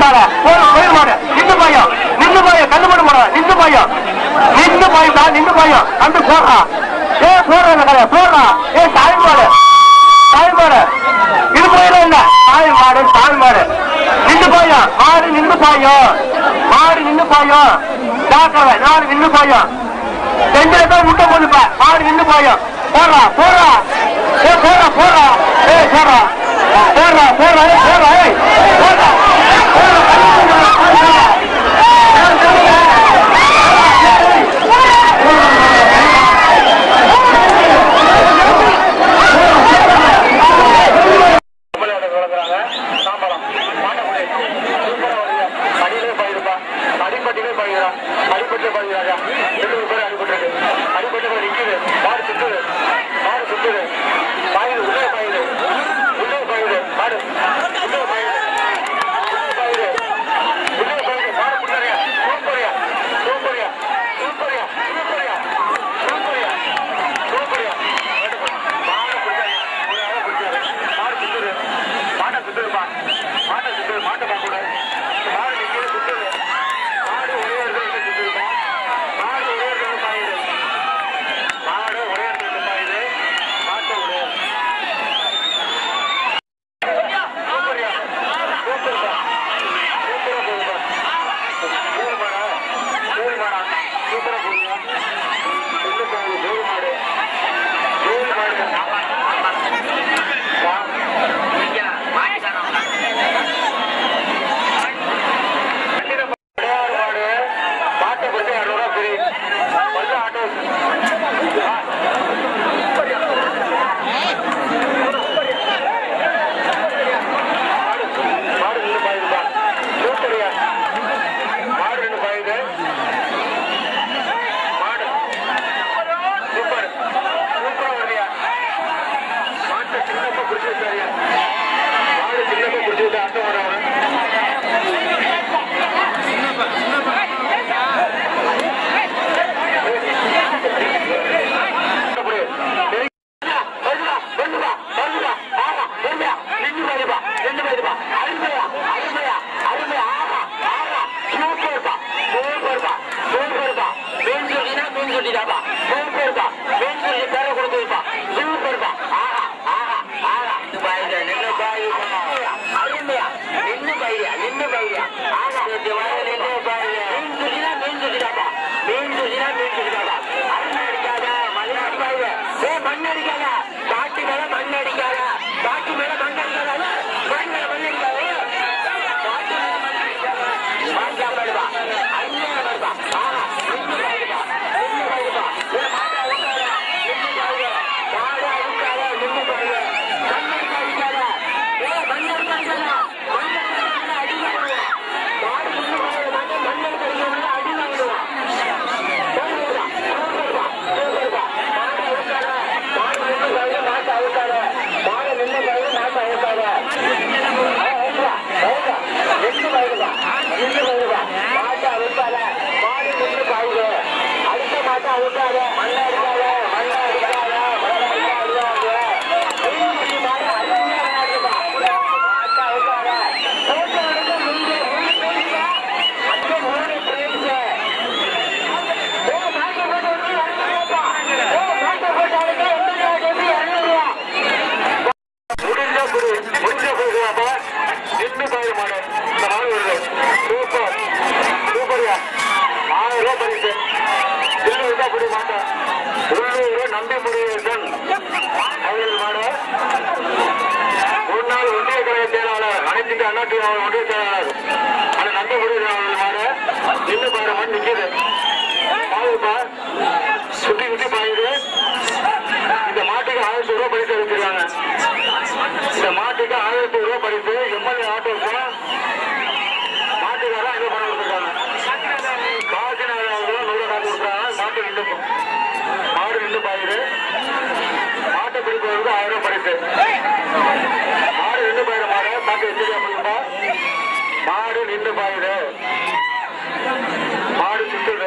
மாட ஒரு கோயில் மாடு நின்று பாயம் நின்று பாயம் கண்ணு மணி மாட நின்று பாயம் நின்று பாயம் தான் நின்று பாயம் அந்த போடுறா ஏ போடுற கடையா போடுறா ஏ தாய் மாடு தாய் மாடு இது போயிடும் இல்ல தாய் மாடு தாய் மாடு நின்று பாயம் மாடு நின்று பாயம் மாடு நின்று பாயம் ஜாக்கிரதை நாடு நின்று பாயம் செஞ்சில தான் முட்டை போடுப்ப மாடு நின்று பாயம் போடுறா போடுறா ஏ போடுறா போடுறா ஏ போடுறா போடுறா போடுறா ஏ போடுறா ஏய் போடுறா அடிப்பட்டிலே பயிரான் அடிப்பட்டு பயிராஜா ரெண்டு பேர் அடிபட்டு அடிப்பட்டு போய் நிக்குது மாடு சுத்துது மாடு சுத்துது பயிர் உள்ளே பயிர் உள்ளே பயிர் மாடு உள்ளே பயிர் பயிர் உள்ளே பயிர் மாடு புள்ளறியா சூப்பரியா சூப்பரியா சூப்பரியா சூப்பரியா சூப்பரியா சூப்பரியா மாடு பிடிச்சாரு ஒரு ஆளை பிடிச்சாரு மாடு சுத்துது மாட்டை சுத்துதுப்பா மாட்டை சுத்துது மாட்டை பார்க்க மாடு நிற்கிறது சுத்துது மாடு ஒரே இடத்துல சுத்துதுப்பா மாடு ஒரே இடத்துல பாயுது மாடு ஒரே இடத்துல பாயுது மாட்டை ஒரே சூப்பரியா சூப்பர்ப்பா சூப்பரா போகுதுப்பா மூணு மாடா மூணு மாடா சூப்பரா போகுதுப்பா ரெண்டு போகுது மூணு மாடு மூணு மாடு வா. வண்டியில விளையாடு மாடு மாட்டை பிடிச்சி இரநூறுவா ஃப்ரீ வந்து ஆட்டோ ஆ. மாடு மாடு நின்று பாயுதுப்பா சூப்பரியா மாடு நின்று பாயுது மாடு சூப்பர் சூப்பரா வருதியா மாட்டை சின்னப்பா பிடிச்சி வச்சாரியா மாடு சின்னப்பா பிடிச்சி வச்சா அர்த்தம் வராங்க மண்ணடிக்காத பாட்டி மேல மண்ணடிக்காத பாட்டி மேல மண்ணடிக்காத மண் மேல மண்ணடிக்காத பாட்டி மேல மண்ணடிக்காத மாட்டா வருவா அண்ணன் வருவா ஆஹா நின்று வருவா நின்று வருவா ஏ மாட்டா உட்கார நின்று பாருங்க மாடு அழுக்காத நின்று பாருங்க மண்ணடிக்க அடிக்காத ஏ மண்ணடிக்க அடிக்காத மண்ணடிக்க அடி வாங்குவா மாடு நின்று பாருங்க மாட்டா மண்ணடிக்க அடிக்காத அடி வாங்குவா அடுத்த மாட்டா அவுட்டாத மண்ண அடிக்காத மண்ண அடிக்காத மண்ண அடிக்காத மாட்டா அருமையா விளையாடுப்பா மாட்டா அவுட்டாத போட்டோ எடுக்க முடிஞ்ச மூணு பேருங்க அங்க மூணு பிரைஸ் ஓ மாட்டை போட்டு வந்து இரநூறுவாப்பா ஓ மாட்டை போட்டு அடிக்க எண்பது ரூபா கேட்டு இரநூறுவா முடிஞ்ச குரு முடிஞ்ச போகுவாப்பா நின்று பாரு மாடு இந்த மாடு வருது சூப்பர் சூப்பர்யா ஆயிரம் ரூபாய் பரிசு தில்லு விட்டா புடி மாட்டேன் உள்ளூர் நம்பி முடிவேசன் அவர்கள் மாடு முன்னாள் ஒன்றிய கழக செயலாளர் அனைத்து அண்ணா திமுக ஒன்றிய செயலாளர் அந்த நம்பி முடிவேசன் மாடு நின்று பாரு மண் நிக்குது பாருப்பா சுத்தி சுத்தி பாயுது இந்த மாட்டுக்கு ஆயிரத்தி ரூபாய் பரிசு அளிச்சிருக்காங்க இந்த மாட்டுக்கு ஆயிரத்தி ரூபாய் பரிசு எம்எல்ஏ ஆட்டோக்கும் மாட்டுக்காரன் அங்கே பணம் கொடுத்துருக்காங்க காசிநாதன் நூறு காசு கொடுக்குறாங்க மாட்டு நின்று மாடு நின்று பாயுது மாட்டை பிடிப்பதற்கு ஆயிரம் ரூபாய் பரிசு மாடு நின்று பாயுற மாடு பார்த்து எச்சரிக்கை பண்ணுப்பா மாடு நின்று பாயுது மாடு சுத்துது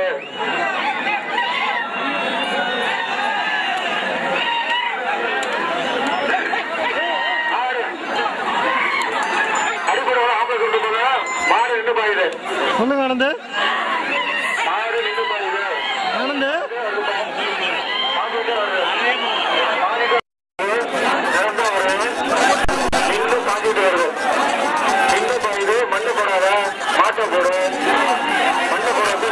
மாடு அடிப்படை ஆம்பளை கொண்டு போங்க மாடு நின்று பாயுது சொல்லுங்க ஆனந்து மாடு நின்று பாயுது ஆனந்து மண்ணு போடாத மாட்டை போடு மண்ணு போடாது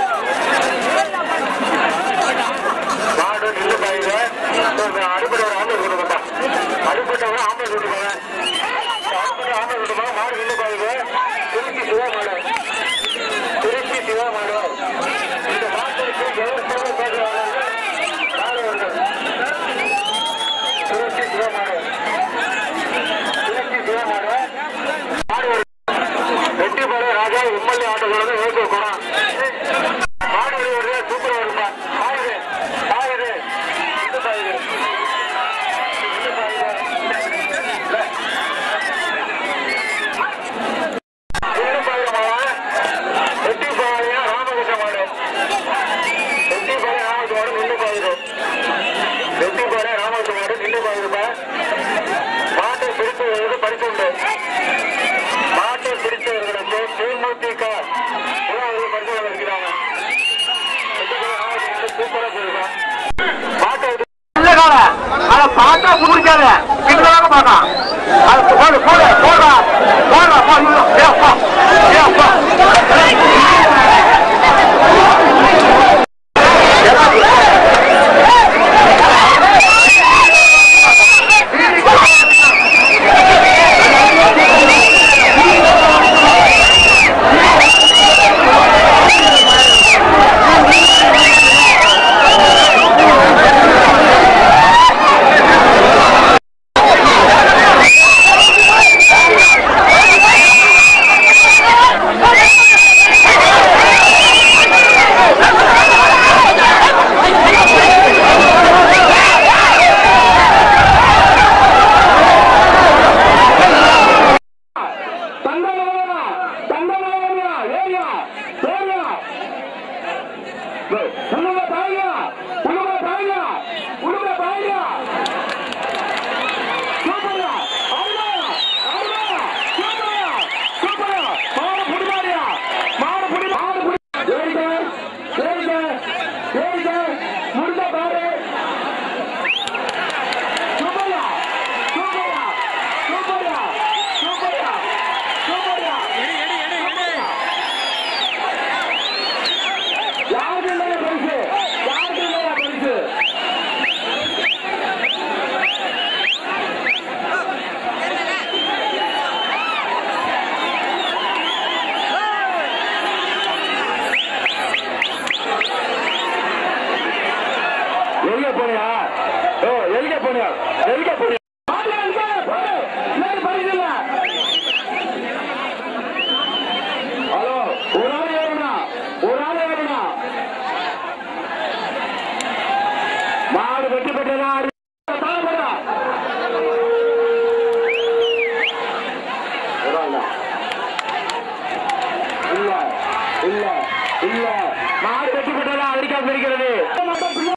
மாடு நின்று பாயுது அடிப்படை ஒரு ஆம்பளை கொண்டு வந்தா அடிப்பட்டவங்க ஆம்பளை கொண்டு போங்க அடிப்பட்ட ஆம்பளை கொண்டு போங்க மாடு நின்று பாயுது திருச்சி சிவா மாடு திருச்சி சிவா மாடு இந்த மாட்டுக்கு எவ்வளவு பேசுறாங்க மாடு வருது திருச்சி சிவா மாடு திருச்சி சிவா மாடு மாடு வருது வெட்டிப்பாடு ராஜா எம்எல்ஏ ஆட்டோ கூட ஏற்க குணம் மாடு வருது சூப்பர் வருமா பாயுது பாயுது இது பாயுது இது பாயுது நின்று பாயுமா வெட்டிப்பாளையம் ராமகிருஷ்ண மாடு வெட்டிப்பாளையம் ராமகிருஷ்ண மாடு நின்று பாயுது வெட்டிப்பாளையம் ராமகிருஷ்ண மாடு நின்று பாயுதுப்பா மாட்டை பிடித்தவர்களுக்கு பரிசு உண்டு மாட்டை பிடித்தவர்களுக்கு தேமுதிக உணவு பரிசு வழங்குகிறாங்க சூப்பரா போயிருக்கா மாட்டை அதை பார்த்தா பிடிக்காத பின்னாக பார்க்கலாம் அது போடு போடு போடுறா போடுறா போடு ஏ அப்பா ஏ அப்பா தங்கமலையா தங்கமலையா ஏரியா ஏரியா உணவ தாயா உணவ தாயா உணவ தாயா சூப்பரா அருமையா அருமையா சூப்பரா சூப்பரா மாடு புடிமாரியா மாடு புடி மாடு புடி ஏரியா ஏரியா ஏரியா முடிஞ்ச பாரு சூப்பரா சூப்பரா சூப்பரா சூப்பரா சூப்பரா யாருக்கு இல்லையா பரிசு யாருக்கு இல்லையா பரிசு எங்க போனியா ஓ எங்க போனியா எங்க போனியா ஹலோ ஒரு ஆள் ஏறுனா ஒரு ஆள் ஏறுனா மாடு வெட்டி பெற்றதா இல்ல இல்ல இல்ல மாடு வெட்டி பெற்றதா அடிக்காம இருக்கிறது